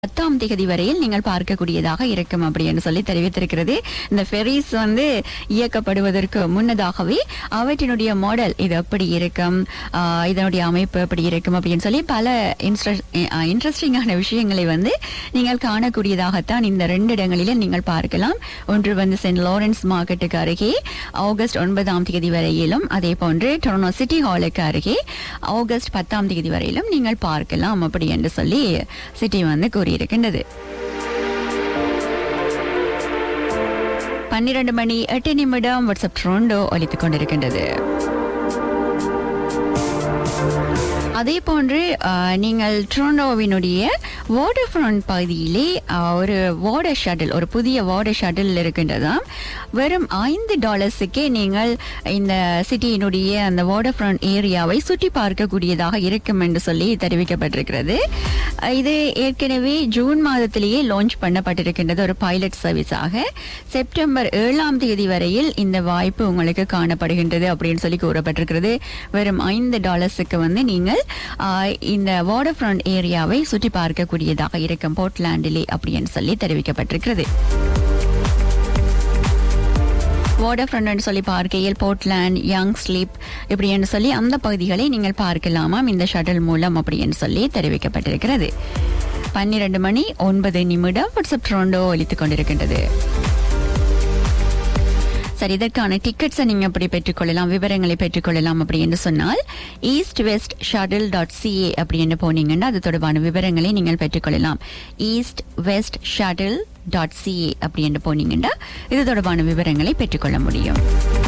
பத்தாம் தேதி வரையில் நீங்கள் பார்க்கக்கூடியதாக இருக்கும் அப்படின்னு சொல்லி தெரிவித்திருக்கிறது இந்த ஃபெரிஸ் வந்து இயக்கப்படுவதற்கு முன்னதாகவே அவற்றினுடைய மாடல் இது எப்படி இருக்கும் ஆஹ் இதனுடைய அமைப்பு எப்படி இருக்கும் அப்படின்னு சொல்லி பல இன்ட்ரெஸ்டிங்கான விஷயங்களை வந்து நீங்கள் காணக்கூடியதாகத்தான் இந்த ரெண்டு இடங்களிலும் நீங்கள் பார்க்கலாம் ஒன்று வந்து சென்ட் லாரன்ஸ் மார்க்கெட்டுக்கு அருகே ஆகஸ்ட் ஒன்பதாம் தேதி வரையிலும் அதே போன்று டொரனோ சிட்டி ஹாலுக்கு அருகே ஆகஸ்ட் பத்தாம் தேதி வரையிலும் நீங்கள் பார்க்கலாம் அப்படி என்று சொல்லி சிட்டி வந்து கூறியிருக்கின்றது பன்னிரண்டு மணி எட்டு நிமிடம் வாட்ஸ்அப் ட்ரோண்டோ ஒலித்துக் கொண்டிருக்கின்றது அதே போன்று அஹ், நீங்கள் ட்ரோண்டோவினுடைய வாட்டர் ஃப்ரண்ட் பகுதியிலே அஹ், ஒரு வாட்டர் ஷட்டில் ஒரு புதிய வாட்டர் ஷட்டில் இருக்கின்றதாம் வெறும் ஐந்து டாலர்ஸுக்கே நீங்கள் இந்த சிட்டியினுடைய அந்த வாட்டர் ஃப்ரண்ட் ஏரியாவை சுற்றி பார்க்கக்கூடியதாக இருக்கும் என்று சொல்லி தெரிவிக்கப்பட்டிருக்கிறது அஹ், இது ஏற்கனவே ஜூன் மாதத்திலேயே லான்ச் பண்ணப்பட்டிருக்கின்றது ஒரு பைலட் சர்வீஸாக செப்டம்பர் ஏழாம் தேதி வரையில் இந்த வாய்ப்பு உங்களுக்கு காணப்படுகின்றது அப்படின்னு சொல்லி கூறப்பட்டிருக்கிறது வெறும் ஐந்து டாலர்ஸுக்கு வந்து நீங்கள் ஆஹ், இந்த வாட்டர் ஃப்ரண்ட் ஏரியாவை சுற்றி பார்க்கக்கூடியதாக இருக்கும் போர்ட்லாண்டிலே அப்படின்னு சொல்லி தெரிவிக்கப்பட்டிருக்கிறது வாட்டர் ஃப்ரண்ட் சொல்லி பார்க்கையில் போர்ட்லாண்ட் யங் ஸ்லீப் இப்படின்னு சொல்லி அந்த பகுதிகளை நீங்கள் பார்க்கலாமாம் இந்த ஷட்டில் மூலம் அப்படின்னு சொல்லி தெரிவிக்கப்பட்டிருக்கிறது பன்னிரண்டு மணி ஒன்பது நிமிடம் வாட்ஸ்அப் ட்ரோண்டோ ஒலித்துக் கொண்டிருக்கின்றது சரி இதற்கான டிக்கெட்ஸை நீங்க எப்படி பெற்றுக்கொள்ளலாம் விவரங்களை பெற்றுக்கொள்ளலாம் அப்படின்னு சொன்னால் east west shuttle dot CA அப்படின்னு போனீங்கன்னா அது தொடர்பான விவரங்களை நீங்கள் பெற்றுக்கொள்ளலாம் east west shuttle dot CA அப்படின்னு போனீங்கன்னா இது தொடர்பான விவரங்களை பெற்றுக்கொள்ள முடியும்